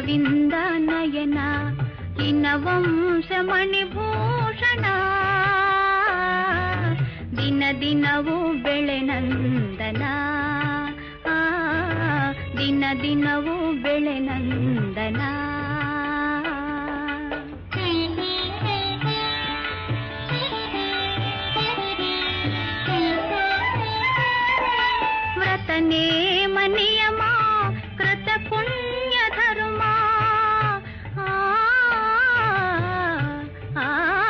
ಅರವಿಂದ ನಯನ ಇನ್ನ ವಂಶ ಮಣಿಭೂಷಣ ದಿನ ದಿನವೂ ಬೆಳೆ ನಂದನ ಆ, ದಿನ ದಿನವೂ ಬೆಳೆ ನಂದನ ವ್ರತನೇ ಮನಿಯಮ ಕೃತ ಪುಣ್ಯ ಧರ್ಮ ಆ, ಆ,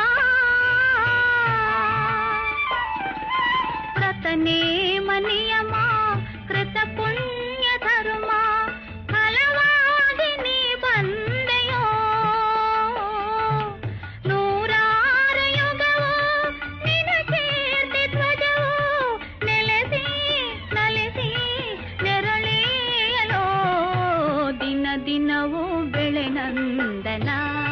ವ್ರತನೇ ಮನಿಯಮ ಕೃತ ಪುಣ್ಯ ಧರ್ಮ ಫಲವಾಗಿ ನೀ ಬಂದೆಯೋ ನೂರಾರು ಯುಗವು ನಿನ ಕೀರ್ತಿ ಧ್ವಜವು ನೆಲೆಸಿ ನಲಿಸಿ ನೆರಳಿಯಲೋ ದಿನ ದಿನವೂ ಬೆಳೆ ನಂದನ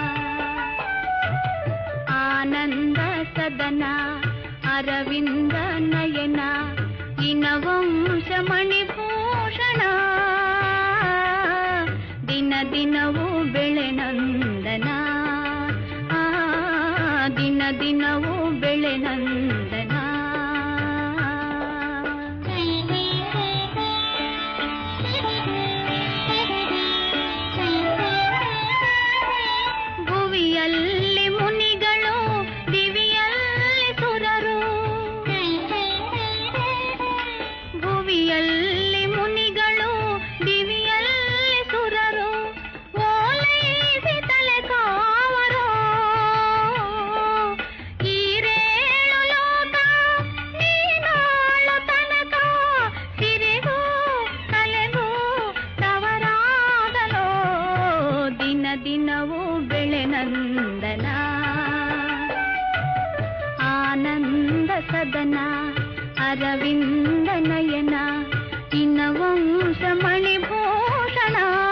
ಆನಂದ ಸದನ ಅರವಿಂದ ನಯನ ಇನ ವಂಶ ಮಣಿಭೂಷಣ ದಿನ ದಿನವೂ ಬೆಳೆ ನಂದನ ಆ, ದಿನ ದಿನವೂ ಬೆಳೆ ನಂದನ ಭುವಿಯಲ್ಲಿ ಮುನಿಗಳು ದಿವಿಯಲ್ಲಿ ಸುರರು ಭುವಿಯಲ್ಲಿ ಮುನಿಗಳು ದಿವಿಯಲ್ಲಿ ಸುರರು ಓಲೈಸಿ ತಲೆ ಕಾವರು ಈರೇಳು ಲೋಕ ನೀನಾಳು ತನಕ ಸಿರಿಗೂ ತಲೆಗೂ ತವರಾದಲೋ ದಿನ ದಿನವೂ ಬೆಳೆ ನಂದನ ಆನಂದ ಸದನ ಅರವಿಂದ ನಯನ ಇನ್ನ ವಂಶ ಮಣಿಭೂಷಣ